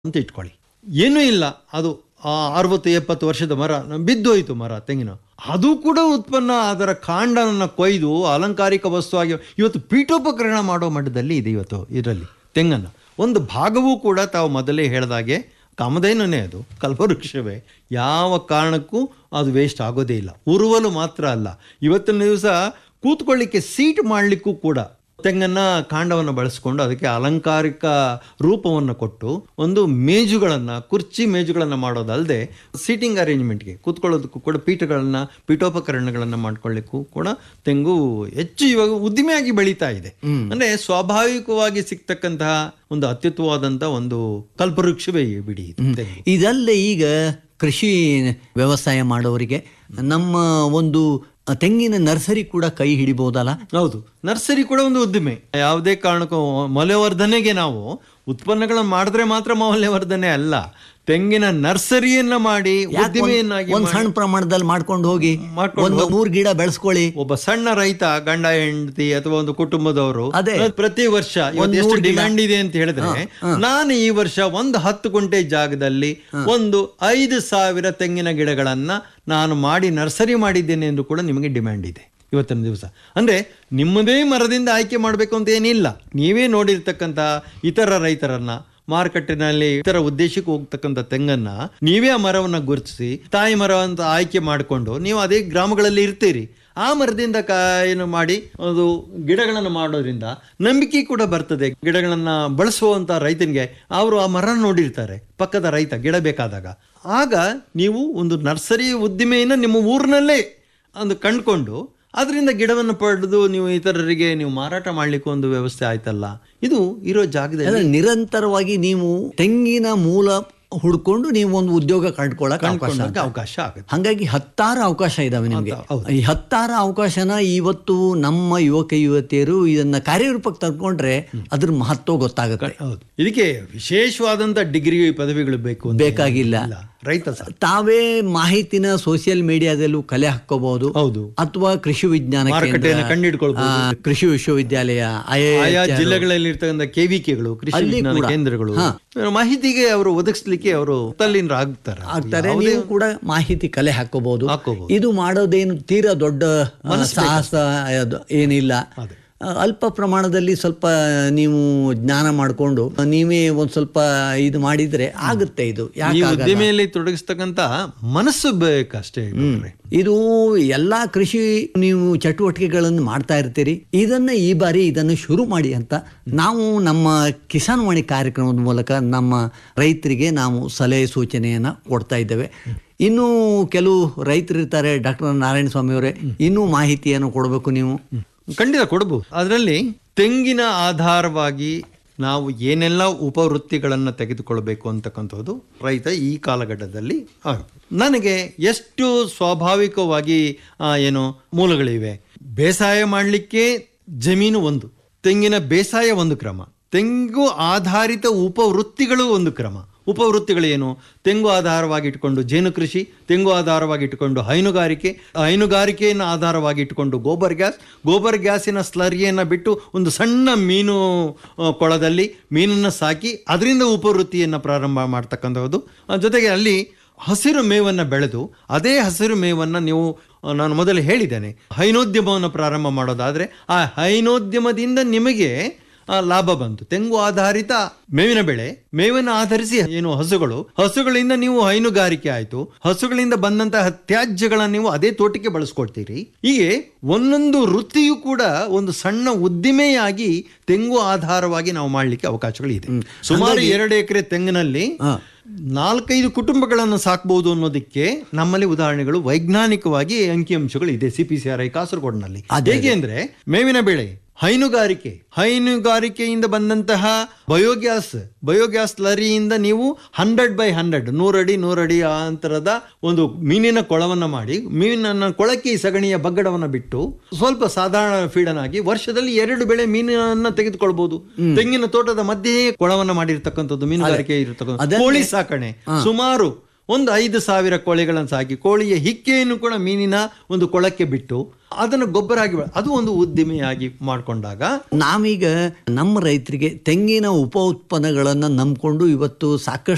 ಅಂತ ಇಟ್ಕೊಳ್ಳಿ ಏನೂ ಇಲ್ಲ ಅದು ಆ ಅರವತ್ತು ಎಪ್ಪತ್ತು ವರ್ಷದ ಮರ ಬಿದ್ದೋಯ್ತು ಮರ ತೆಂಗಿನ ಅದು ಕೂಡ ಉತ್ಪನ್ನ ಅದರ ಕಾಂಡನ ಕೊಯ್ದು ಅಲಂಕಾರಿಕ ವಸ್ತುವಾಗಿ ಇವತ್ತು ಪೀಠೋಪಕರಣ ಮಾಡೋ ಮಟ್ಟದಲ್ಲಿ ಇದೆ ಇವತ್ತು ಇದರಲ್ಲಿ ತೆಂಗನ್ನು ಒಂದು ಭಾಗವೂ ಕೂಡ ತಾವು ಮೊದಲೇ ಹೇಳಿದಾಗೆ ಕಾಮಧೇನನೇ ಅದು ಕಲ್ಪವೃಕ್ಷವೇ ಯಾವ ಕಾರಣಕ್ಕೂ ಅದು ವೇಸ್ಟ್ ಆಗೋದೇ ಇಲ್ಲ ಉರುವಲು ಮಾತ್ರ ಅಲ್ಲ ಇವತ್ತಿನ ದಿವಸ ಕೂತ್ಕೊಳ್ಳಿಕ್ಕೆ ಸೀಟ್ ಮಾಡಲಿಕ್ಕೂ ಕೂಡ ತೆಂಗನ್ನ ಕಾಂಡವನ್ನು ಬಳಸಿಕೊಂಡು ಅದಕ್ಕೆ ಅಲಂಕಾರಿಕ ರೂಪವನ್ನು ಕೊಟ್ಟು ಒಂದು ಮೇಜುಗಳನ್ನು ಕುರ್ಚಿ ಮೇಜುಗಳನ್ನು ಮಾಡೋದಲ್ಲದೆ ಸೀಟಿಂಗ್ ಅರೇಂಜ್ಮೆಂಟ್ಗೆ ಕೂತ್ಕೊಳ್ಳೋದಕ್ಕೂ ಕೂಡ ಪೀಠಗಳನ್ನು ಪೀಠೋಪಕರಣಗಳನ್ನು ಮಾಡ್ಕೊಳ್ಳಿಕ್ಕೂ ಕೂಡ ತೆಂಗು ಹೆಚ್ಚು ಇವಾಗ ಉದ್ದಿಮೆಯಾಗಿ ಬೆಳೀತಾ ಇದೆ ಅಂದ್ರೆ ಸ್ವಾಭಾವಿಕವಾಗಿ ಸಿಗ್ತಕ್ಕಂತಹ ಒಂದು ಅತ್ಯುತ್ತಮವಾದಂತಹ ಒಂದು ಕಲ್ಪವೃಕ್ಷವೇ ಬಿಡಿ ಇದು ತೆಂಗು. ಇದಲ್ಲದೆ ಈಗ ಕೃಷಿ ವ್ಯವಸಾಯ ಮಾಡೋರಿಗೆ ನಮ್ಮ ಒಂದು ತೆಂಗಿನ ನರ್ಸರಿ ಕೂಡ ಕೈ ಹಿಡಿಬಹುದಲ್ಲ ಹೌದು ನರ್ಸರಿ ಕೂಡ ಒಂದು ಉದ್ದಿಮೆ ಯಾವುದೇ ಕಾರಣಕ್ಕೂ ಮೌಲ್ಯವರ್ಧನೆಗೆ ನಾವು ಉತ್ಪನ್ನಗಳನ್ನು ಮಾಡಿದ್ರೆ ಮಾತ್ರ ಮೌಲ್ಯವರ್ಧನೆ ಅಲ್ಲ ತೆಂಗಿನ ನರ್ಸರಿಯನ್ನ ಮಾಡಿ ಉದ್ದಿಮೆಯನ್ನಾಗಿ ಒಂದ್ ಸಣ್ಣ ಪ್ರಮಾಣದಲ್ಲಿ ಮಾಡ್ಕೊಂಡು ಹೋಗಿ ಮಾಡ್ಕೊಂಡು ಒಂದು ನೂರ್ ಗಿಡ ಬೆಳೆಸ್ಕೊಳ್ಳಿ ಒಬ್ಬ ಸಣ್ಣ ರೈತ ಗಂಡ ಹೆಂಡತಿ ಅಥವಾ ಒಂದು ಕುಟುಂಬದವರು ಅದೇ. ಪ್ರತಿ ವರ್ಷ ಇವತ್ತು ಎಷ್ಟು ಡಿಮ್ಯಾಂಡ್ ಇದೆ ಅಂತ ಹೇಳಿದ್ರೆ ನಾನು ಈ ವರ್ಷ ಒಂದು ಹತ್ತು ಗುಂಟೆ ಜಾಗದಲ್ಲಿ ಒಂದು ಐದು ಸಾವಿರ ತೆಂಗಿನ ಗಿಡಗಳನ್ನ ನಾನು ಮಾಡಿ ನರ್ಸರಿ ಮಾಡಿದ್ದೇನೆ ಎಂದು ಕೂಡ ನಿಮಗೆ ಡಿಮ್ಯಾಂಡ್ ಇದೆ ಇವತ್ತಿನ ದಿವಸ ಅಂದ್ರೆ ನಿಮ್ಮದೇ ಮರದಿಂದ ಆಯ್ಕೆ ಮಾಡಬೇಕು ಅಂತ ಏನಿಲ್ಲ ನೀವೇ ನೋಡಿರ್ತಕ್ಕಂಥ ಇತರ ರೈತರನ್ನ ಮಾರುಕಟ್ಟೆನಲ್ಲಿ ಇತರ ಉದ್ದೇಶಕ್ಕೆ ಹೋಗ್ತಕ್ಕಂಥ ತೆಂಗನ್ನ ನೀವೇ ಆ ಮರವನ್ನ ಗುರುತಿಸಿ ತಾಯಿ ಮರ ಅಂತ ಆಯ್ಕೆ ಮಾಡಿಕೊಂಡು ನೀವು ಅದೇ ಗ್ರಾಮಗಳಲ್ಲಿ ಇರ್ತೀರಿ ಆ ಮರದಿಂದ ಕ ಏನು ಮಾಡಿ ಅದು ಗಿಡಗಳನ್ನು ಮಾಡೋದ್ರಿಂದ ನಂಬಿಕೆ ಕೂಡ ಬರ್ತದೆ ಗಿಡಗಳನ್ನ ಬಳಸುವಂತ ರೈತನಿಗೆ ಅವರು ಆ ಮರ ನೋಡಿರ್ತಾರೆ ಪಕ್ಕದ ರೈತ ಗಿಡ ಬೇಕಾದಾಗ ಆಗ ನೀವು ಒಂದು ನರ್ಸರಿ ಉದ್ದಿಮೆಯನ್ನು ನಿಮ್ಮ ಊರಿನಲ್ಲೇ ಒಂದು ಕಂಡುಕೊಂಡು ಅದರಿಂದ ಗಿಡವನ್ನು ಪಡೆದು ನೀವು ಇತರರಿಗೆ ನೀವು ಮಾರಾಟ ಮಾಡ್ಲಿಕ್ಕೆ ಒಂದು ವ್ಯವಸ್ಥೆ ಆಯ್ತಲ್ಲ ಇದು ಇರೋ ಜಾಗದಲ್ಲಿ ಅಂದ್ರೆ ನಿರಂತರವಾಗಿ ನೀವು ತೆಂಗಿನ ಮೂಲ ಹುಡ್ಕೊಂಡು ನೀವು ಒಂದು ಉದ್ಯೋಗ ಕಂಡುಕೊಳ್ಳಕ್ ಅವಕಾಶ ಕೊಂಡೋಗಕ್ಕೆ ಅವಕಾಶ ಆಗುತ್ತೆ ಹಂಗಾಗಿ ಹತ್ತಾರು ಅವಕಾಶ ಇದಾವೆ ನಿಮಗೆ ಹೌದು. ಈ ಹತ್ತಾರು ಅವಕಾಶನ ಇವತ್ತು ನಮ್ಮ ಯುವಕ ಯುವತಿಯರು ಇದನ್ನ ಕಾರ್ಯರೂಪಕ್ಕೆ ತಂದ್ಕೊಂಡ್ರೆ ಅದ್ರ ಮಹತ್ವ ಗೊತ್ತಾಗುತ್ತೆ ಹೌದು ಇದಕ್ಕೆ ವಿಶೇಷವಾದಂತ ಡಿಗ್ರಿ ಪದವಿಗಳು ಬೇಕು ಅಂತ ಬೇಕಾಗಿಲ್ಲ ಇಲ್ಲ ರೈತ ಸರ್ ತಾವೇ ಮಾಹಿತಿನ ಸೋಷಿಯಲ್ ಮೀಡಿಯಾದಲ್ಲೂ ಕಲೆ ಹಾಕೋಬಹುದು ಹೌದು ಅಥವಾ ಕೃಷಿ ವಿಜ್ಞಾನ ಕೇಂದ್ರ, ಮಾರುಕಟ್ಟೆಯನ್ನು ಕಂಡುಹಿಡ್ಕೊಳ್ಬಹುದು ಆ, ಕೃಷಿ ವಿಶ್ವವಿದ್ಯಾಲಯ ಐ ಆಯಾ ಜಿಲ್ಲೆಗಳಲ್ಲಿ ಇರ್ತಕ್ಕಂಥ ಕೆವಿಕೆಗಳು ಕೃಷಿ ಅಲ್ಲಿ ವಿಜ್ಞಾನ ಕೂಡ. ಕೇಂದ್ರಗಳು ಹಾ. ಮಾಹಿತಿಗೆ ಅವರು ಒದಗಿಸ್ಲಿಕ್ಕೆ ಅವರು ತಲ್ಲೀನರು ಆಗ್ತಾರೆ ಆಗ್ತಾರೆ ನೀವು ಕೂಡ ಮಾಹಿತಿ ಕಲೆ ಹಾಕೋಬಹುದು ಹಾಕೋಬಹುದು. ಇದು ಮಾಡೋದೇನು ತೀರಾ ದೊಡ್ಡ ಆ, ಸಾಹಸ ಅದು ಏನಿಲ್ಲ ಅದೇ. ಆ, ಅಲ್ಪ ಪ್ರಮಾಣದಲ್ಲಿ ಸ್ವಲ್ಪ ನೀವು ಜ್ಞಾನ ಮಾಡಿಕೊಂಡು ನೀವೇ ಒಂದ್ ಸ್ವಲ್ಪ ಇದು ಮಾಡಿದ್ರೆ ಆಗುತ್ತೆ ಇದು ಈ ಯಾಕೆ ಉದ್ದಿಮೆಯಲ್ಲಿ ತೊಡಗಿಸ್ತಕ್ಕಂತ ಮನಸ್ಸು ಬೇಕಷ್ಟೇ ಬಿಟ್ರೆ. ಇದು ಎಲ್ಲಾ ಕೃಷಿ ನೀವು ಚಟುವಟಿಕೆಗಳನ್ನು ಮಾಡ್ತಾ ಇರ್ತೀರಿ ಇದನ್ನ ಈ ಬಾರಿ ಇದನ್ನು ಶುರು ಮಾಡಿ ಅಂತ ನಾವು ನಮ್ಮ ಕಿಸಾನ್ ವಾಣಿ ಕಾರ್ಯಕ್ರಮದ ಮೂಲಕ ನಮ್ಮ ರೈತರಿಗೆ ನಾವು ಸಲಹೆ ಸೂಚನೆಯನ್ನ ಕೊಡ್ತಾ ಇದ್ದೇವೆ ಇನ್ನು ಕೆಲವು ರೈತರು ಇರ್ತಾರೆ ಡಾಕ್ಟರ್ ನಾರಾಯಣ ಸ್ವಾಮಿ ಅವರೇ ಇನ್ನೂ ಮಾಹಿತಿಯನ್ನು ಕೊಡಬೇಕು ನೀವು ಖಂಡಿತ ಕೊಡಬಹುದು ಅದರಲ್ಲಿ ತೆಂಗಿನ ಆಧಾರವಾಗಿ ನಾವು ಏನೆಲ್ಲ ಉಪವೃತ್ತಿಗಳನ್ನು ತೆಗೆದುಕೊಳ್ಬೇಕು ಅಂತಕ್ಕಂಥದ್ದು ರೈತ ಈ ಕಾಲಘಟ್ಟದಲ್ಲಿ ಆಗುತ್ತೆ. ನನಗೆ ಎಷ್ಟು ಸ್ವಾಭಾವಿಕವಾಗಿ ಆ, ಏನು ಮೂಲಗಳಿವೆ ಬೇಸಾಯ ಮಾಡಲಿಕ್ಕೆ ಜಮೀನು ಒಂದು ತೆಂಗಿನ ಬೇಸಾಯ ಒಂದು ಕ್ರಮ ತೆಂಗು ಆಧಾರಿತ ಉಪವೃತ್ತಿಗಳು ಒಂದು ಕ್ರಮ ಉಪವೃತ್ತಿಗಳೇನು ತೆಂಗು ಆಧಾರವಾಗಿ ಇಟ್ಕೊಂಡು ಜೇನು ಕೃಷಿ ತೆಂಗು ಆಧಾರವಾಗಿ ಇಟ್ಟುಕೊಂಡು ಹೈನುಗಾರಿಕೆ ಹೈನುಗಾರಿಕೆಯನ್ನು ಆಧಾರವಾಗಿ ಇಟ್ಟುಕೊಂಡು ಗೋಬರ್ ಗ್ಯಾಸ್ ಗೋಬರ್ ಗ್ಯಾಸಿನ ಸ್ಲರಿಯನ್ನು ಬಿಟ್ಟು ಒಂದು ಸಣ್ಣ ಮೀನು ಆ, ಕೊಳದಲ್ಲಿ ಮೀನನ್ನು ಸಾಕಿ ಅದರಿಂದ ಉಪವೃತ್ತಿಯನ್ನು ಪ್ರಾರಂಭ ಮಾಡ್ತಕ್ಕಂಥದ್ದು ಆ, ಜೊತೆಗೆ ಅಲ್ಲಿ ಹಸಿರು ಮೇವನ್ನು ಬೆಳೆದು ಅದೇ ಹಸಿರು ಮೇವನ್ನು ನೀವು ಆ, ನಾನು ಮೊದಲು ಹೇಳಿದ್ದೇನೆ ಹೈನೋದ್ಯಮವನ್ನು ಪ್ರಾರಂಭ ಮಾಡೋದಾದರೆ ಆ ಹೈನೋದ್ಯಮದಿಂದ ನಿಮಗೆ ಆ, ಲಾಭ ಬಂತು ತೆಂಗು ಆಧಾರಿತ ಮೇವಿನ ಬೆಳೆ ಮೇವನ್ನು ಆಧರಿಸಿ ಏನು ಹಸುಗಳು ಹಸುಗಳಿಂದ ನೀವು ಹೈನುಗಾರಿಕೆ ಆಯ್ತು ಹಸುಗಳಿಂದ ಬಂದಂತಹ ತ್ಯಾಜ್ಯಗಳನ್ನ ನೀವು ಅದೇ ತೋಟಕ್ಕೆ ಬಳಸ್ಕೊಳ್ತೀರಿ ಹೀಗೆ ಒಂದೊಂದು ವೃತ್ತಿಯು ಕೂಡ ಒಂದು ಸಣ್ಣ ಉದ್ದಿಮೆಯಾಗಿ ತೆಂಗು ಆಧಾರವಾಗಿ ನಾವು ಮಾಡಲಿಕ್ಕೆ ಅವಕಾಶಗಳಿದೆ ಸುಮಾರು ಎರಡು ಎಕರೆ ತೆಂಗಿನಲ್ಲಿ ಹಾ. ನಾಲ್ಕೈದು ಕುಟುಂಬಗಳನ್ನು ಸಾಕಬಹುದು ಅನ್ನೋದಕ್ಕೆ ನಮ್ಮಲ್ಲಿ ಉದಾಹರಣೆಗಳು ವೈಜ್ಞಾನಿಕವಾಗಿ ಅಂಕಿಅಂಶಗಳು ಇದೆ C P C R I ಕಾಸರಗೋಡಿನಲ್ಲಿ ಹೇಗೆ ಅಂದ್ರೆ ಮೇವಿನ ಬೆಳೆ ಹೈನುಗಾರಿಕೆ ಹೈನುಗಾರಿಕೆಯಿಂದ ಬಂದಂತಹ ಬಯೋಗ್ಯಾಸ್ ಬಯೋಗ್ಯಾಸ್ ಲರಿಯಿಂದ ನೀವು ಹಂಡ್ರೆಡ್ ಬೈ ಹಂಡ್ರೆಡ್ ನೂರಡಿ ನೂರಡಿ ಅಂತರದ ಒಂದು ಮೀನಿನ ಕೊಳವನ್ನ ಮಾಡಿ ಮೀನಿನ ಕೊಳಕ್ಕೆ ಈ ಸಗಣಿಯ ಬಗ್ಗಡವನ್ನ ಬಿಟ್ಟು ಸ್ವಲ್ಪ ಸಾಧಾರಣ ಫೀಡನಾಗಿ ವರ್ಷದಲ್ಲಿ ಎರಡು ಬೆಳೆ ಮೀನನ್ನ ತೆಗೆದುಕೊಳ್ಬಹುದು ತೆಂಗಿನ ತೋಟದ ಮಧ್ಯೆ ಕೊಳವನ್ನ ಮಾಡಿರ್ತಕ್ಕಂಥದ್ದು ಮೀನುಗಾರಿಕೆ ಇರತಕ್ಕಂಥ ಕೋಳಿ ಸಾಕಣೆ ಸುಮಾರು ಒಂದು ಐದು ಸಾವಿರ ಕೋಳಿಗಳನ್ನು ಸಾಕಿ ಕೋಳಿಯ ಹಿಕ್ಕೆಯನ್ನು ಕೂಡ ಮೀನಿನ ಒಂದು ಕೊಳಕ್ಕೆ ಬಿಟ್ಟು ಅದನ್ನು ಗೊಬ್ಬರ ಆಗಿ ಬೆಳೆ- ಅದು ಒಂದು ಉದ್ದಿಮೆಯಾಗಿ ಮಾಡಿಕೊಂಡಾಗ ನಾವೀಗ ನಮ್ಮ ರೈತರಿಗೆ ತೆಂಗಿನ ಉಪ ಉತ್ಪನ್ನಗಳನ್ನು ನಂಬಿಕೊಂಡು ಇವತ್ತು ಸಾಕಷ್ಟು